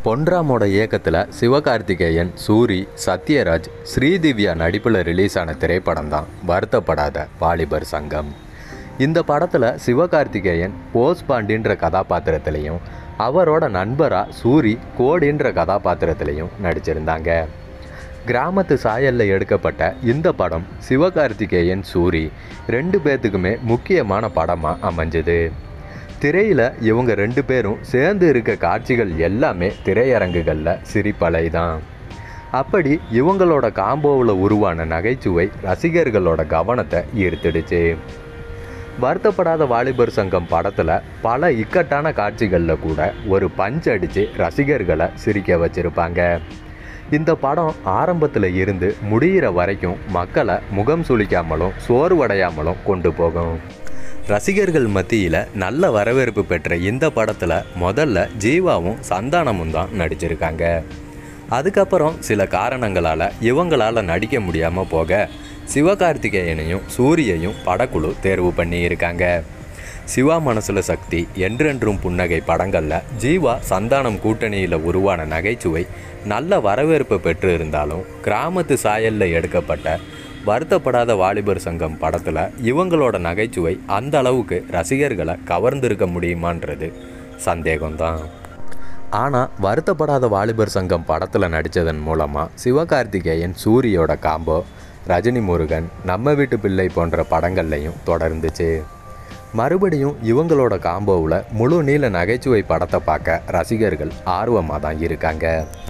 பொன்ராமோட இயக்கத்தில் சிவகார்த்திகேயன் சூரி சத்யராஜ் ஸ்ரீதிவ்யா நடிப்பில் ரிலீஸ் ஆன திரைப்படம் தான் வருத்தப்படாத வாலிபர் சங்கம் இந்த படத்தில் சிவகார்த்திகேயன் போஸ் பாண்டின்ற கதாபாத்திரத்திலையும் அவரோட நண்பராக சூரி கோடின்ற கதாபாத்திரத்திலையும் நடிச்சிருந்தாங்க கிராமத்து சாயலில் எடுக்கப்பட்ட இந்த படம் சிவகார்த்திகேயன் சூரி ரெண்டு பேர்த்துக்குமே முக்கியமான படமாக அமைஞ்சது திரையில் இவங்க ரெண்டு பேரும் சேர்ந்து இருக்க காட்சிகள் எல்லாமே திரையரங்குகளில் சிரிப்பலை தான் அப்படி இவங்களோட காம்போவில் உருவான நகைச்சுவை ரசிகர்களோட கவனத்தை ஈர்த்துடுச்சு வருத்தப்படாத வாலிபர் சங்கம் படத்தில் பல இக்கட்டான காட்சிகளில் கூட ஒரு பஞ்ச் அடித்து ரசிகர்களை சிரிக்க வச்சுருப்பாங்க இந்த படம் ஆரம்பத்தில் இருந்து முடிகிற வரைக்கும் மக்களை முகம் சுளிக்காமலும் சோர்வடையாமலும் கொண்டு போகும் ரசிகர்கள் மத்தியில் நல்ல வரவேற்பு பெற்ற இந்த படத்தில் முதல்ல ஜீவாவும் சந்தானமும் தான் நடிச்சிருக்காங்க அதுக்கப்புறம் சில காரணங்களால் இவங்களால் நடிக்க முடியாமல் போக சிவகார்த்திகேயனையும் சூரியையும் படக்குழு தேர்வு பண்ணியிருக்காங்க சிவா மனசுல சக்தி என்றென்றும் புன்னகை படங்களில் ஜீவா சந்தானம் கூட்டணியில் உருவான நகைச்சுவை நல்ல வரவேற்பு பெற்று இருந்தாலும் கிராமத்து சாயலில் எடுக்கப்பட்ட வருத்தப்படாத வாலிபர் சங்கம் படத்தில் இவங்களோட நகைச்சுவை அந்த அளவுக்கு ரசிகர்களை கவர்ந்திருக்க முடியுமான்றது சந்தேகம்தான் ஆனால் வருத்தப்படாத வாலிபர் சங்கம் படத்தில் நடித்ததன் மூலமாக சிவகார்த்திகேயன் சூரியோட காம்போ ரஜினி முருகன் நம்ம வீட்டு பிள்ளை போன்ற படங்கள்லையும் தொடர்ந்துச்சு மறுபடியும் இவங்களோட காம்போவில் முழு நீள நகைச்சுவை படத்தை பார்க்க ரசிகர்கள் ஆர்வமாக தான் இருக்காங்க